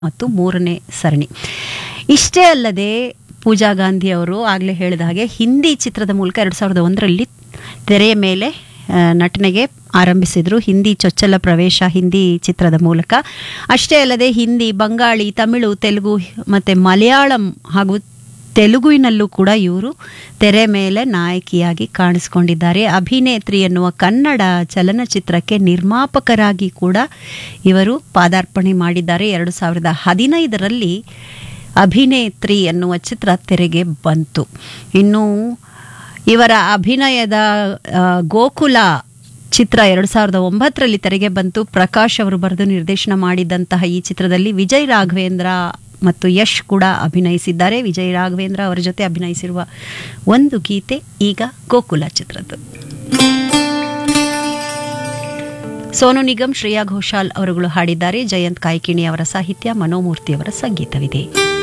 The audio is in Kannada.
ಮತ್ತು ಮೂರನೇ ಸರಣಿ ಇಷ್ಟೇ ಅಲ್ಲದೆ ಪೂಜಾ ಗಾಂಧಿ ಅವರು ಆಗಲೇ ಹೇಳಿದ ಹಾಗೆ ಹಿಂದಿ ಚಿತ್ರದ ಮೂಲಕ ಎರಡು ಸಾವಿರದ ಒಂದರಲ್ಲಿ ತೆರೆಯ ಮೇಲೆ ಆ, ನಟನೆಗೆ ಆರಂಭಿಸಿದರು ಹಿಂದಿ ಚೊಚ್ಚಲ ಪ್ರವೇಶ ಹಿಂದಿ ಚಿತ್ರದ ಮೂಲಕ ಅಷ್ಟೇ ಅಲ್ಲದೆ ಹಿಂದಿ ಬಂಗಾಳಿ ತಮಿಳು ತೆಲುಗು ಮತ್ತು ಮಲಯಾಳಂ ಹಾಗೂ ತೆಲುಗುವಿನಲ್ಲೂ ಕೂಡ ಇವರು ತೆರೆ ಮೇಲೆ ನಾಯಕಿಯಾಗಿ ಕಾಣಿಸ್ಕೊಂಡಿದ್ದಾರೆ ಅಭಿನೇತ್ರಿ ಎನ್ನುವ ಕನ್ನಡ ಚಲನಚಿತ್ರಕ್ಕೆ ನಿರ್ಮಾಪಕರಾಗಿ ಕೂಡ ಇವರು ಪಾದಾರ್ಪಣೆ ಮಾಡಿದ್ದಾರೆ ಎರಡು ಸಾವಿರದ ಹದಿನೈದರಲ್ಲಿ ಅಭಿನೇತ್ರಿ ಎನ್ನುವ ಚಿತ್ರ ತೆರೆಗೆ ಬಂತು ಇನ್ನು ಇವರ ಅಭಿನಯದ ಆ, ಗೋಕುಲ ಚಿತ್ರ ಎರಡು ಸಾವಿರದ ಒಂಬತ್ತರಲ್ಲಿ ತೆರೆಗೆ ಬಂತು ಪ್ರಕಾಶ್ ಅವರು ಬರೆದು ನಿರ್ದೇಶನ ಮಾಡಿದಂತಹ ಈ ಚಿತ್ರದಲ್ಲಿ ವಿಜಯ್ ರಾಘವೇಂದ್ರ ಮತ್ತು ಯಶ್ ಕೂಡ ಅಭಿನಯಿಸಿದ್ದಾರೆ ವಿಜಯ್ ರಾಘವೇಂದ್ರ ಅವರ ಜೊತೆ ಅಭಿನಯಿಸಿರುವ ಒಂದು ಗೀತೆ ಈಗ ಗೋಕುಲ ಚಿತ್ರದ್ದು ಸೋನು ನಿಗಮ್ ಶ್ರೇಯಾ ಘೋಷಾಲ್ ಅವರುಗಳು ಹಾಡಿದ್ದಾರೆ ಜಯಂತ್ ಕಾಯ್ಕಿಣಿ ಅವರ ಸಾಹಿತ್ಯ ಮನೋಮೂರ್ತಿ ಅವರ ಸಂಗೀತವಿದೆ